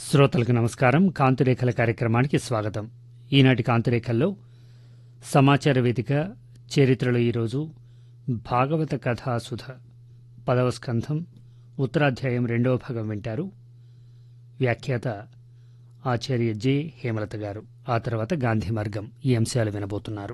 శ్రోతలకు నమస్కారం కాంతిరేఖల కార్యక్రమానికి స్వాగతం ఈనాటి కాంతిరేఖల్లో సమాచార వేదిక చరిత్రలో ఈరోజు భాగవత కథాసుధ పదవ స్కంధం ఉత్తరాధ్యాయం రెండవ భాగం వింటారు వ్యాఖ్యాత ఆచార్య జె హేమలత గారు ఆ తర్వాత గాంధీ మార్గం ఈ అంశాలు వినబోతున్నారు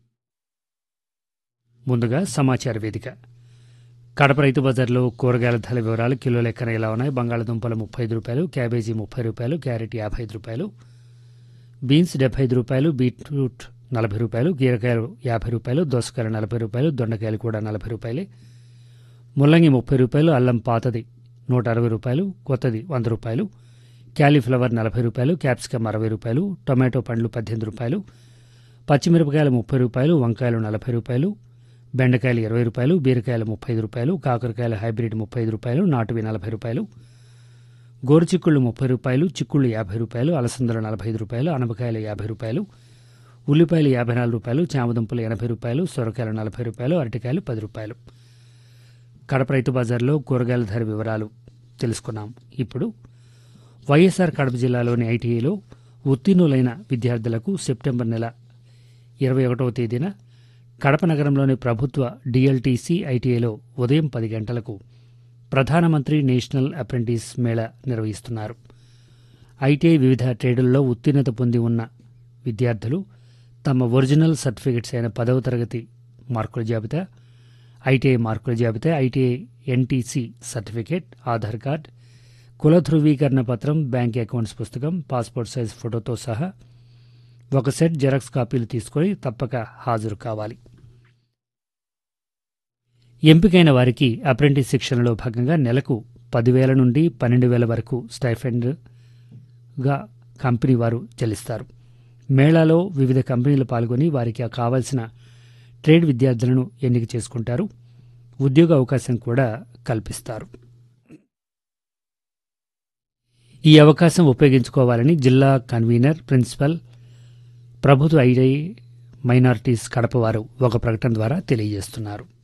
ముందుగా సమాచార వేదిక కడప రైతు బజార్లో కూరగాయల ధరల వివరాలు కిలో లెక్కన ఎలా ఉన్నాయి బంగాళదుంపలు ముప్పై ఐదు రూపాయలు క్యాబేజీ ముప్పై రూపాయలు క్యారెట్ యాభై ఐదు రూపాయలు బీన్స్ డెబ్బై ఐదు రూపాయలు బీట్రూట్ నలభై రూపాయలు కీరకాయలు యాభై రూపాయలు దోసకాయలు నలభై రూపాయలు దొండకాయలు కూడా నలభై రూపాయలే ముల్లంగి ముప్పై రూపాయలు అల్లం పాతది నూట అరవై రూపాయలు కొత్తది వంద రూపాయలు క్యాలీఫ్లవర్ నలభై రూపాయలు క్యాప్సికమ్ అరవై రూపాయలు టొమాటో పండ్లు పద్దెనిమిది రూపాయలు పచ్చిమిరపకాయలు ముప్పై రూపాయలు వంకాయలు నలభై రూపాయలు బెండకాయలు ఇరవై రూపాయలు బీరకాయలు ముప్పై ఐదు రూపాయలు కాకరకాయలు హైబ్రిడ్ ముప్పై ఐదు రూపాయలు నాటువి నలభై రూపాయలు గోరుచిక్కుళ్ళు ముప్పై రూపాయలు చిక్కుళ్ళు యాభై రూపాయలు అలసందలు నలభై ఐదు రూపాయలు అనపకాయలు యాభై రూపాయలు ఉల్లిపాయలు యాభై నాలుగు రూపాయలు చామదుంపలు ఎనభై రూపాయలు సొరకాయలు నలభై రూపాయలు అరటికాయలు పది రూపాయలు కడప రైతు బజార్లో కూరగాయల ధర వివరాలు తెలుసుకున్నాం ఇప్పుడు వైఎస్ఆర్ కడప జిల్లాలోని ఐటీఐలో ఉత్తీర్ణులైన విద్యార్థులకు సెప్టెంబర్ నెల ఇరవై ఒకటవ తేదీన కడప నగరంలోని ప్రభుత్వ డిఎల్టీసీ ఐటీఐలో ఉదయం పది గంటలకు ప్రధానమంత్రి నేషనల్ అప్రెంటిస్ మేళా నిర్వహిస్తున్నారు ఐటీఐ వివిధ ట్రేడుల్లో ఉత్తీర్ణత పొంది ఉన్న విద్యార్థులు తమ ఒరిజినల్ సర్టిఫికెట్స్ అయిన పదవ తరగతి మార్కుల జాబితా ఐటీఐ మార్కుల జాబితా ITI NTC certificate Aadhaar card కుల ధృవీకరణ పత్రం బ్యాంక్ అకౌంట్స్ పుస్తకం పాస్పోర్ట్ సైజ్ ఫోటోతో సహా ఒక సెట్ జెరాక్స్ కాపీలు తీసుకొని తప్పక హాజరు కావాలి ఎంపికైన వారికి అప్రెంటిస్ శిక్షణలో భాగంగా నెలకు పదివేల నుండి పన్నెండు వేల వరకు స్టైఫండ్గా కంపెనీ వారు చెల్లిస్తారు మేళాలో వివిధ కంపెనీలు పాల్గొని వారికి కావాల్సిన ట్రేడ్ విద్యార్థులను ఎన్నిక చేసుకుంటారు ఉద్యోగ అవకాశం కూడా కల్పిస్తారు ఈ అవకాశం ఉపయోగించుకోవాలని జిల్లా కన్వీనర్ ప్రిన్సిపల్ ప్రభుత్వ ఐఐ మైనారిటీస్ కడప వారు ఒక ప్రకటన ద్వారా తెలియజేస్తున్నారు